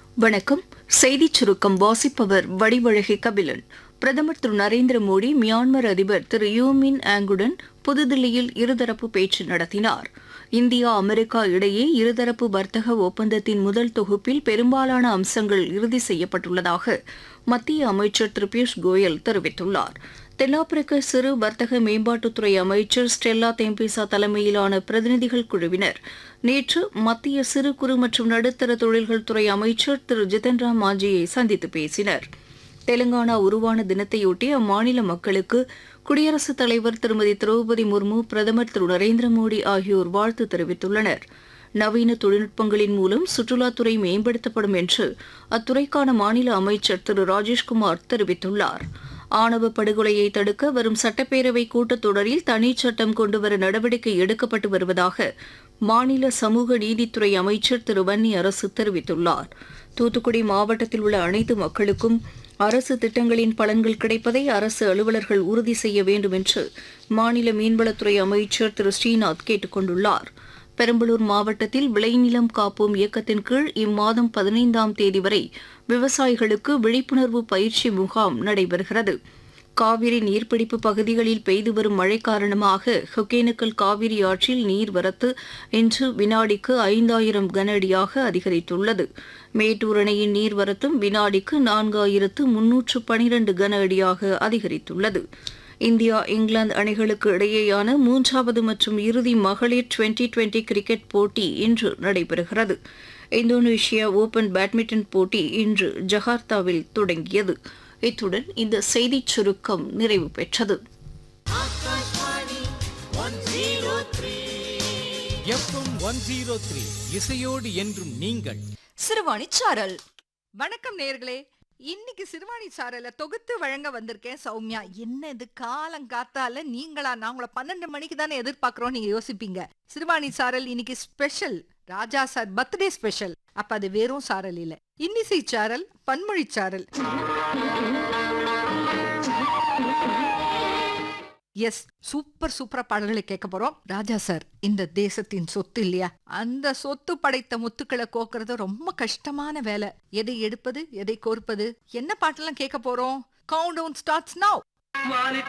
வணக்கம் செய்திச் சுருக்கம் வாசிப்பவர் வடிவழகி கபிலன் பிரதமர் திரு நரேந்திர மோடி மியான்மர் அதிபர் திரு யூமின் ஆங்குடன் புதுதில்லியில் இருதரப்பு பேச்சு நடத்தினார் இந்தியா அமெரிக்கா இடையே இருதரப்பு வர்த்தக ஒப்பந்தத்தின் முதல் தொகுப்பில் பெரும்பாலான அம்சங்கள் இறுதி செய்யப்பட்டுள்ளதாக மத்திய அமைச்சர் திரு பியூஷ் கோயல் தெரிவித்துள்ளார் தென்னாப்பிரிக்க சிறு வர்த்தக மேம்பாட்டுத்துறை அமைச்சர் ஸ்டெல்லா தேம்பிசா தலைமையிலான பிரதிநிதிகள் குழுவினர் நேற்று மத்திய சிறு குறு மற்றும் நடுத்தர தொழில்கள் துறை அமைச்சர் திரு ஜிதன் ராம் மாஞ்சியை சந்தித்து பேசினர் தெலுங்கானா உருவான தினத்தையொட்டி அம்மாநில மக்களுக்கு குடியரசுத் தலைவர் திருமதி திரௌபதி முர்மு பிரதமர் திரு நரேந்திர மோடி ஆகியோர் வாழ்த்து தெரிவித்துள்ளனர் நவீன தொழில்நுட்பங்களின் மூலம் சுற்றுலாத்துறை மேம்படுத்தப்படும் என்று அத்துறைக்கான மாநில அமைச்சர் திரு ராஜேஷ்குமார் தெரிவித்துள்ளார் ஆணவ படுகொலையை தடுக்க வரும் சட்டப்பேரவை கூட்டத்தொடரில் தனிச்சட்டம் கொண்டுவர நடவடிக்கை எடுக்கப்பட்டு வருவதாக மாநில சமூக நீதித்துறை அமைச்சர் திரு வன்னி அரசு தெரிவித்துள்ளார் தூத்துக்குடி மாவட்டத்தில் உள்ள அனைத்து மக்களுக்கும் அரசு திட்டங்களின் பலன்கள் கிடைப்பதை அரசு அலுவலர்கள் உறுதி செய்ய வேண்டும் என்று மாநில மீன்வளத்துறை அமைச்சர் திரு ஸ்ரீநாத் கேட்டுக் கொண்டுள்ளார் பெரம்பலூர் மாவட்டத்தில் விளைநிலம் காப்போம் இயக்கத்தின் கீழ் இம்மாதம் பதினைந்தாம் தேதி வரை விவசாயிகளுக்கு விழிப்புணர்வு பயிற்சி முகாம் நடைபெறுகிறது காவிரி நீர்பிடிப்பு பகுதிகளில் பெய்து வரும் மழை காரணமாக ஒகேனக்கல் காவிரி ஆற்றில் நீர்வரத்து இன்று வினாடிக்கு ஐந்தாயிரம் கன அடியாக அதிகரித்துள்ளது மேட்டூர் அணையின் நீர்வரத்தும் வினாடிக்கு நான்காயிரத்து முன்னூற்று பனிரண்டு கன அடியாக அதிகரித்துள்ளது இந்தியா இங்கிலாந்து அணிகளுக்கு இடையேயான மூன்றாவது மற்றும் இறுதி மகளிர் டுவெண்டி டுவெண்டி கிரிக்கெட் போட்டி இன்று நடைபெறுகிறது இந்தோனேஷியா ஓபன் பேட்மிண்டன் போட்டி இன்று ஜகார்த்தாவில் தொடங்கியது இத்துடன் இந்த செய்திச் சுருக்கம் நிறைவு பெற்றது எஃப்எம் ஒன் ஜீரோ த்ரீ இசையோடு என்றும் நீங்கள் சிறுவாணி சாரல் வணக்கம் நேர்களே இன்னைக்கு சிறுவாணி சாரல தொகுத்து வழங்க வந்திருக்கேன் சௌமியா என்ன இது காலங்காத்தால நீங்களா நான் உங்களை பன்னெண்டு மணிக்கு தானே எதிர்பார்க்கறோம் நீங்க யோசிப்பீங்க சிறுவாணி சாரல் இன்னைக்கு special Raja sir birthday special அப்ப அது வெறும் சாரல் இல்ல இன்னிசை சாரல் பன்மொழி சாரல் எஸ் சூப்பர் சூப்பரா பாடல்களை கேட்க போறோம் ராஜா சார் இந்த தேசத்தின் சொத்து இல்லையா அந்த சொத்து படைத்த முத்துக்களை கோக்குறது ரொம்ப கஷ்டமான வேலை எதை எடுப்பது எதை கோர்ப்பது என்ன பாட்டெல்லாம் கேட்க போறோம் கவுண்ட் டவுன் ஸ்டார்ட்ஸ் நவ்